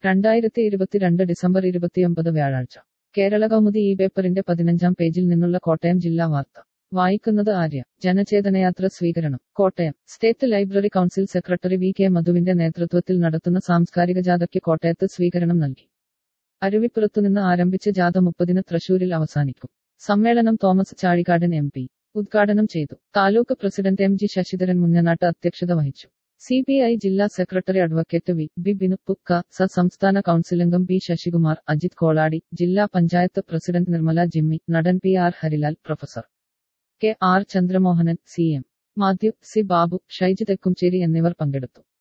രണ്ടായിരത്തി ഇരുപത്തിരണ്ട് ഡിസംബർ ഇരുപത്തിയൊമ്പത് വ്യാഴാഴ്ച കേരള കൗമുദി ഈ പേപ്പറിന്റെ പതിനഞ്ചാം പേജിൽ നിന്നുള്ള കോട്ടയം ജില്ലാ വാർത്ത വായിക്കുന്നത് ആര്യ ജനചേതനയാത്ര സ്വീകരണം Kottayam state library council secretary V K മധുവിന്റെ നേതൃത്വത്തിൽ നടത്തുന്ന സാംസ്കാരിക ജാഥയ്ക്ക് കോട്ടയത്ത് സ്വീകരണം നൽകി അരുവിപ്പുറത്തുനിന്ന് ആരംഭിച്ച ജാഥ മുപ്പതിന് തൃശൂരിൽ അവസാനിക്കും സമ്മേളനം തോമസ് ചാഴികാടൻ എം പി ഉദ്ഘാടനം ചെയ്തു taluk president M G Sasidharan മുന്നനാട്ട് അധ്യക്ഷത വഹിച്ചു സി പി ഐ ജില്ലാ secretary advocate V B Binu പുക്ക സ സംസ്ഥാന കൌൺസിലംഗം ബി ശശികുമാർ അജിത് കോളാടി ജില്ലാ പഞ്ചായത്ത് പ്രസിഡന്റ് നിർമ്മല ജിമ്മി നടൻ P R Harilal professor K R Chandramohanan C M Mathew C Babu Shyji Thekkumcheri എന്നിവർ പങ്കെടുത്തു